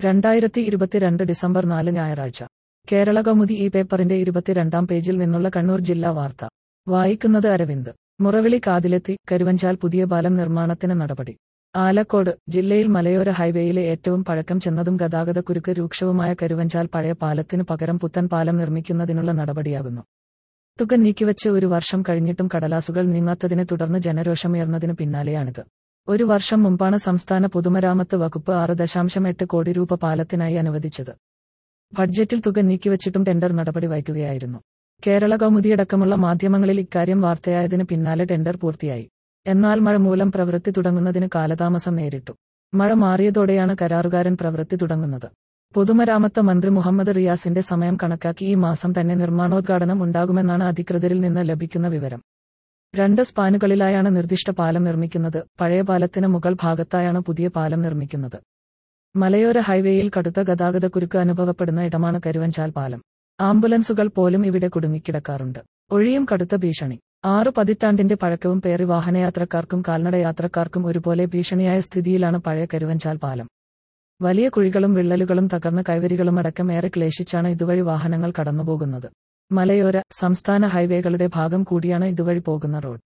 രണ്ടായിരത്തി ഇരുപത്തിരണ്ട് ഡിസംബർ നാല് ഞായറാഴ്ച കേരള കൗമുദി ഈ പേപ്പറിന്റെ ഇരുപത്തിരണ്ടാം പേജിൽ നിന്നുള്ള കണ്ണൂർ ജില്ലാ വാർത്ത വായിക്കുന്നത് അരവിന്ദ് മുറവിളി കാതിലെത്തി കരുവഞ്ചാൽ പുതിയ പാലം നിർമ്മാണത്തിന് നടപടി ആലക്കോട് ജില്ലയിൽ മലയോര ഹൈവേയിലെ ഏറ്റവും പഴക്കം ചെന്നതും ഗതാഗതക്കുരുക്ക് രൂക്ഷവുമായ കരുവഞ്ചാൽ പഴയ പാലത്തിനു പകരം പുത്തൻ പാലം നിർമ്മിക്കുന്നതിനുള്ള നടപടിയാകുന്നു തുക നീക്കിവച്ച് ഒരു വർഷം കഴിഞ്ഞിട്ടും കടലാസുകൾ നീങ്ങാത്തതിനെ തുടർന്ന് ജനരോഷമുയർന്നതിനു പിന്നാലെയാണിത് ഒരു വർഷം മുമ്പാണ് സംസ്ഥാന പൊതുമരാമത്ത് വകുപ്പ് ആറ് ദശാംശം എട്ട് കോടി രൂപ പാലത്തിനായി അനുവദിച്ചത് ബഡ്ജറ്റിൽ തുക നീക്കിവച്ചിട്ടും ടെൻഡർ നടപടി വൈകുകയായിരുന്നു കേരള കൗമുദിയടക്കമുള്ള മാധ്യമങ്ങളിൽ ഇക്കാര്യം വാർത്തയായതിനു പിന്നാലെ ടെൻഡർ പൂർത്തിയായി എന്നാൽ മഴ മൂലം പ്രവൃത്തി തുടങ്ങുന്നതിന് കാലതാമസം നേരിട്ടു മഴ മാറിയതോടെയാണ് കരാറുകാരൻ പ്രവൃത്തി തുടങ്ങുന്നത് പൊതുമരാമത്ത് മന്ത്രി മുഹമ്മദ് റിയാസിന്റെ സമയം കണക്കാക്കി ഈ മാസം തന്നെ നിർമ്മാണോദ്ഘാടനം ഉണ്ടാകുമെന്നാണ് അധികൃതരിൽ നിന്ന് ലഭിക്കുന്ന വിവരം രണ്ട് സ്പാനുകളിലായാണ് നിർദ്ദിഷ്ട പാലം നിർമ്മിക്കുന്നത് പഴയ പാലത്തിന് മുകൾ ഭാഗത്തായാണ് പുതിയ പാലം നിർമ്മിക്കുന്നത് മലയോര ഹൈവേയിൽ കടുത്ത ഗതാഗതക്കുരുക്ക് അനുഭവപ്പെടുന്ന ഇടമാണ് കരുവഞ്ചാൽ പാലം ആംബുലൻസുകൾ പോലും ഇവിടെ കുടുങ്ങിക്കിടക്കാറുണ്ട് ഒഴിയും കടുത്ത ഭീഷണി ആറു പതിറ്റാണ്ടിന്റെ പഴക്കവും പേറി വാഹനയാത്രക്കാർക്കും കാൽനട യാത്രക്കാർക്കും ഒരുപോലെ ഭീഷണിയായ സ്ഥിതിയിലാണ് പഴയ കരുവഞ്ചാൽ പാലം വലിയ കുഴികളും വിള്ളലുകളും തകർന്ന കൈവരികളും അടക്കം ഏറെ ക്ലേശിച്ചാണ് ഇതുവഴി വാഹനങ്ങൾ കടന്നുപോകുന്നത് മലയോര സംസ്ഥാന ഹൈവേകളുടെ ഭാഗം കൂടിയാണ് ഇതുവഴി പോകുന്ന റോഡ്